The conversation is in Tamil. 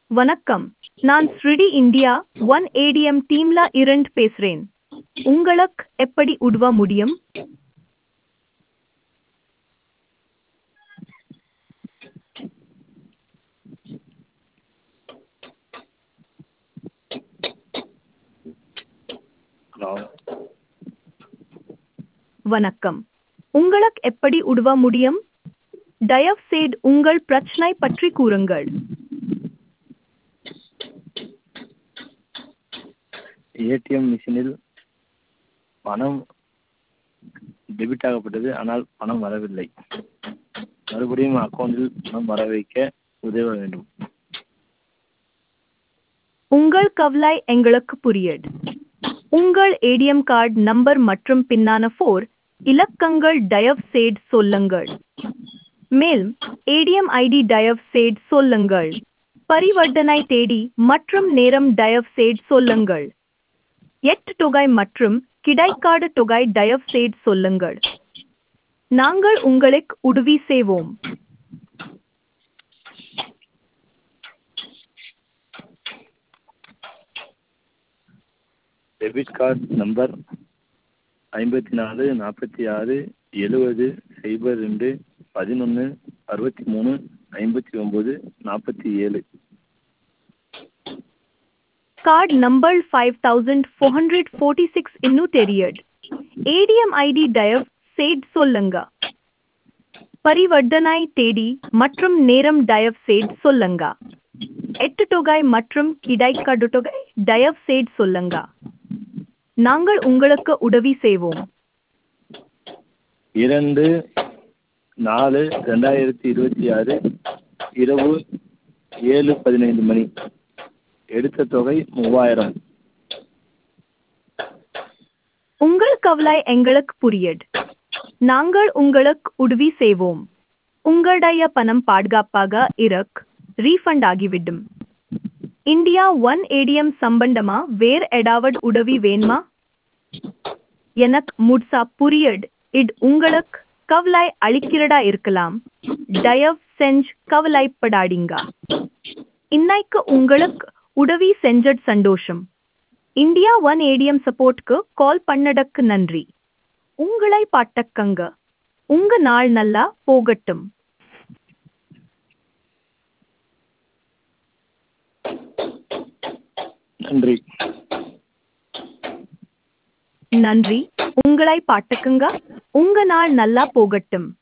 வணக்கம் நான் ஸ்ருடி இந்தியா ஒன் ஏடிஎம் டீம்ல இருந்து பேசுறேன் உங்களுக்கு எப்படி உதவ முடியும் ஹலோ வணக்கம் உங்களுக்கு எப்படி உதவ முடியும் தயவுசெய்து உங்கள் பிரச்சனை பற்றி கூறுங்கள் ஏடிஎம் மிஷினில் பணம் டெபிட் ஆகப்பட்டது ஆனால் பணம் வரவில்லை மறுபடியும் அக்கௌண்ட்டில் பணம் வர வைக்க உதவ வேண்டும் உங்கள் கவலை எங்களுக்கு புரியுது உங்கள் ஏடிஎம் கார்டு நம்பர் மற்றும் பின்னான ஃபோர் இலக்கங்கள் தயவுசெய்து சொல்லுங்கள் மேலும் ஏடிஎம் ஐடி தயவுசெய்து சொல்லுங்கள் பரிவர்த்தனை தேதி மற்றும் நேரம் தயவுசெய்து சொல்லுங்கள் எட்டு தொகை மற்றும் கிடைக்காத தொகை தயவுசெய்து சொல்லுங்கள் நாங்கள் உங்களுக்கு உதவி செய்வோம் டெபிட் கார்டு நம்பர் ஐம்பத்தி நாலு நாற்பத்தி ஆறு எழுபது சைபர் ரெண்டு பதினொன்று அறுபத்தி மூணு ஐம்பத்தி ஒம்பது நாற்பத்தி ஏழு card number five thousand four hundred forty six ಇನ್ನೂ ತೆರೆಯಡ್ ஏடிஎம் ஐடி தயவு செய்து சொல்லுங்க பரிவர்த்தனை தேதி மற்றும் நேரம் தயவு செய்து சொல்லுங்க எட்டு தொகை மற்றும் கிடைக்காத தொகை தயவு செய்து சொல்லுங்க நாங்கள் உங்களுக்கு உதவி செய்வோம் இரண்டு நாலு ரெண்டாயிரத்தி இருபத்தி ஆறு இரவு ஏழு பதினைந்து மணி எடுத்த தொகை மூவாயிரம் உங்கள் கவலை எங்களுக்கு புரியுது நாங்கள் உங்களுக்கு உதவி செய்வோம் உங்களுடைய பணம் பாதுகாப்பாக இருக் ரீஃபண்ட் ஆகிவிடும் இந்தியா ஒன் ஏடிஎம் சம்பந்தமா வேறு ஏதாவது உதவி வேணுமா எனக்கு முட்சா புரியுது இது உங்களுக்கு கவலை அளிக்கிறதா இருக்கலாம் தயவு செஞ்சு கவலைப்படாதீங்க இன்னைக்கு உங்களுக்கு உதவி செஞ்சது சந்தோஷம் இந்தியா ஒன் ஏடிஎம் சப்போர்ட்க்கு கால் பண்ணடக்கு நன்றி உங்களை பாட்டக்கங்க உங்க நாள் நல்லா போகட்டும் நன்றி நன்றி உங்களை பாட்டக்குங்க உங்க நாள் நல்லா போகட்டும்